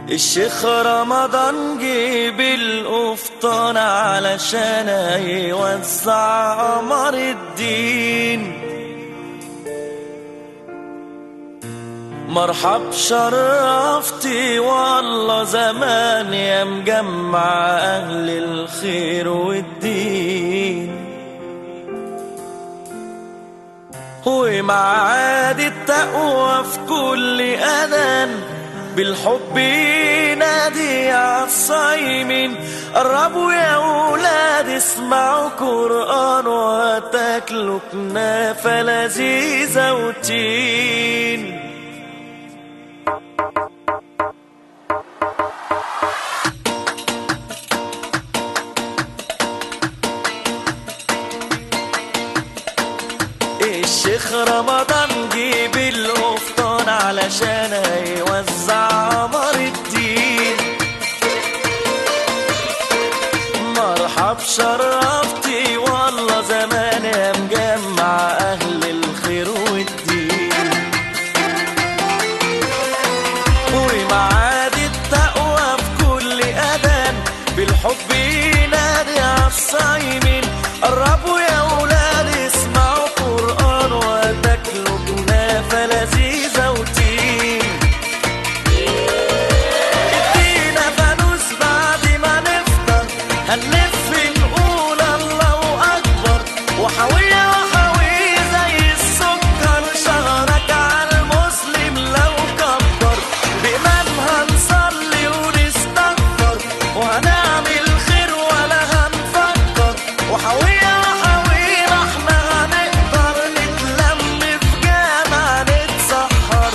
الشيخ رمضان جيب القفطان علشان يوزع قمر الدين مرحب شرفتي والله زمان يا مجمع أهل الخير والدين ومعاد التقوى في كل أذان بالحب ينادي عالصايمين قربوا يا ولاد اسمعوا قرآن وتاكلوا كنافة لذيذة وتين الشيخ رمضان جيب القفطان علشان يوزع قمر الدين مرحب شرفتي والله زمان يا مجمع اهل الخير والدين ومعاد التقوى في كل اذان بالحب ينادي عالصايمين قربوا يا ولاد اسمعوا قرآن وتاكلوا كنافة لذيذة وتين ادينا فانوس بعد ما نفطر هنلف نقول الله أكبر وحوية وحوية زي السكر شهرك على المسلم لو كبر بإمامها نصلي ونستغفر وهنعمل خير ولا هنفكر وحوية وحوية احنا هنقدر نتلم في جامع نتسحر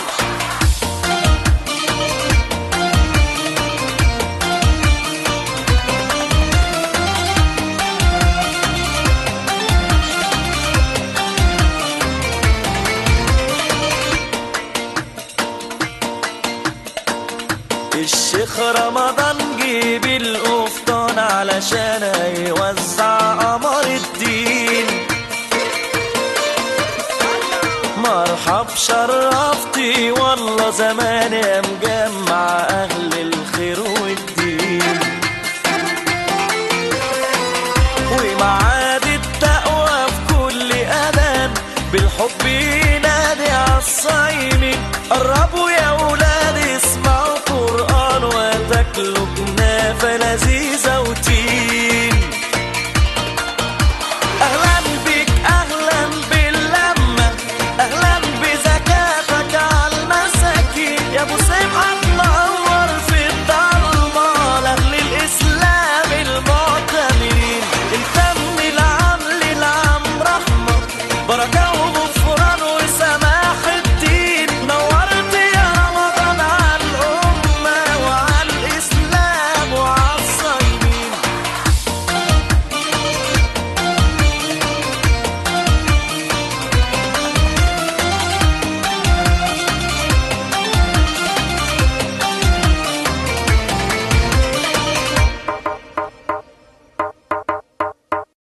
الشيخ رمضان جيب القفطان علشان يوزع قمر الدين مرحب شرفتي والله زمان يا مجمع اهل الخير والدين ومعاد التقوى في كل اذان بالحب ينادي عالصايمين قربوا يا ولاد اسمعوا قرآن وتاكلوا كنافة لذيذة